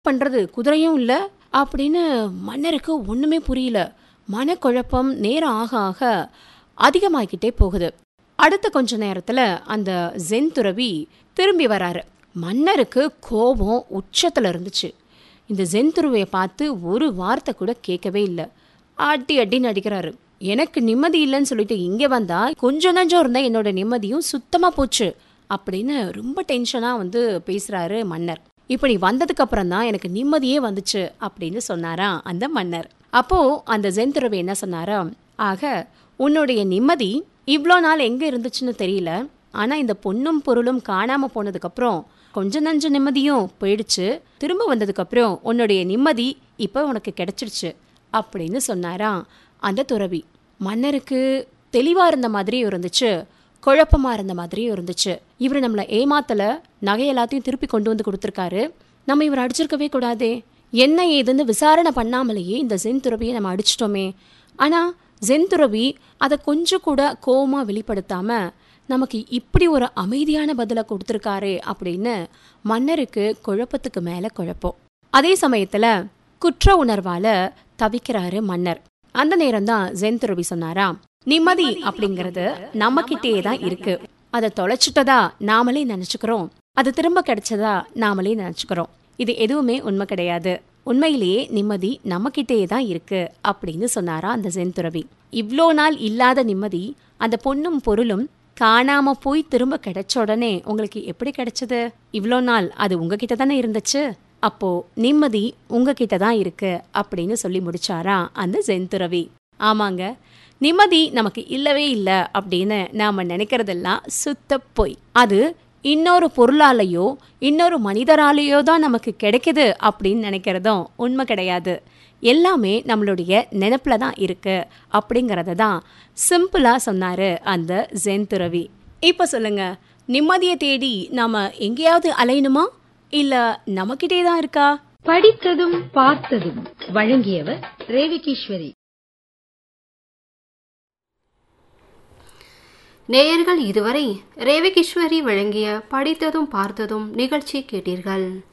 பண்றது குதிரையும் இல்ல அப்படின்னு மன்னருக்கு ஒண்ணுமே புரியல மனக்குழப்பம் நேரம் ஆக ஆக அதிகமாகிக்கிட்டே போகுது அடுத்த கொஞ்ச நேரத்துல அந்த ஜென் துறவி திரும்பி வராரு மன்னருக்கு கோபம் உச்சத்துல இருந்துச்சு இந்த ஜென் துறவியை பார்த்து ஒரு வார்த்தை கூட கேட்கவே இல்லை அடி அடின்னு அடிக்கிறாரு எனக்கு நிம்மதி இல்லைன்னு சொல்லிட்டு இங்கே வந்தா கொஞ்சம் நஞ்சம் இருந்தா என்னோட நிம்மதியும் சுத்தமா போச்சு அப்படின்னு ரொம்ப டென்ஷனா வந்து பேசுறாரு மன்னர் இப்படி வந்ததுக்கு அப்புறம் தான் எனக்கு நிம்மதியே வந்துச்சு அப்படின்னு சொன்னாராம் அந்த மன்னர் அப்போ அந்த ஜென் துறவி என்ன சொன்னாராம் ஆக உன்னுடைய நிம்மதி இவ்வளோ நாள் எங்க இருந்துச்சுன்னு தெரியல ஆனா இந்த பொண்ணும் பொருளும் காணாம போனதுக்கு அப்புறம் கொஞ்ச நஞ்ச நிம்மதியும் போயிடுச்சு திரும்ப வந்ததுக்கு அப்புறம் உன்னுடைய நிம்மதி இப்ப உனக்கு கிடைச்சிடுச்சு அப்படின்னு சொன்னாராம் அந்த துறவி மன்னருக்கு தெளிவா இருந்த மாதிரியும் இருந்துச்சு குழப்பமா இருந்த மாதிரியும் இருந்துச்சு இவர் நம்மளை ஏமாத்தல நகை எல்லாத்தையும் திருப்பி கொண்டு வந்து கொடுத்துருக்காரு நம்ம இவர் அடிச்சிருக்கவே கூடாதே என்ன ஏதுன்னு விசாரணை பண்ணாமலேயே இந்த ஜென் துறவியை நம்ம அடிச்சிட்டோமே ஆனா ஜென் துறவி அதை கொஞ்சம் கூட கோவமா வெளிப்படுத்தாம நமக்கு இப்படி ஒரு அமைதியான பதிலை கொடுத்துருக்காரே அப்படின்னு மன்னருக்கு குழப்பத்துக்கு மேல குழப்பம் அதே சமயத்துல குற்ற உணர்வால தவிக்கிறாரு மன்னர் அந்த நேரம் தான் ஜென் துறவி சொன்னாராம் நிம்மதி அப்படிங்கிறது நம்ம கிட்டேயே தான் இருக்கு அதை தொலைச்சிட்டதா நாமளே நினைச்சுக்கிறோம் அது திரும்ப கிடைச்சதா நாமளே நினைச்சுக்கிறோம் இது எதுவுமே உண்மை கிடையாது உண்மையிலேயே நிம்மதி நம்ம கிட்டேயே தான் இருக்கு அப்படின்னு சொன்னாரா அந்த ஜென் துறவி இவ்வளோ நாள் இல்லாத நிம்மதி அந்த பொண்ணும் பொருளும் காணாம போய் திரும்ப கிடைச்ச உடனே உங்களுக்கு எப்படி கிடைச்சது இவ்வளோ நாள் அது உங்ககிட்ட தானே இருந்துச்சு அப்போ நிம்மதி உங்ககிட்ட தான் இருக்கு அப்படின்னு சொல்லி முடிச்சாரா அந்த ஜென் துறவி ஆமாங்க நிம்மதி நமக்கு இல்லவே இல்லை அப்படின்னு நாம நினைக்கிறதெல்லாம் சுத்த பொய் அது இன்னொரு பொருளாலேயோ இன்னொரு மனிதராலேயோ தான் நமக்கு கிடைக்குது அப்படின்னு நினைக்கிறதும் உண்மை கிடையாது எல்லாமே நம்மளுடைய நினப்புல தான் இருக்கு அப்படிங்கறத தான் சிம்பிளா சொன்னாரு அந்த ஜென் துறவி இப்ப சொல்லுங்க நிம்மதியை தேடி நாம எங்கேயாவது அலையணுமா இல்ல நமக்கிட்டே தான் இருக்கா படித்ததும் பார்த்ததும் வழங்கியவர் ரேவகிஸ்வரி நேயர்கள் இதுவரை ரேவகிஸ்வரி வழங்கிய படித்ததும் பார்த்ததும் நிகழ்ச்சி கேட்டீர்கள்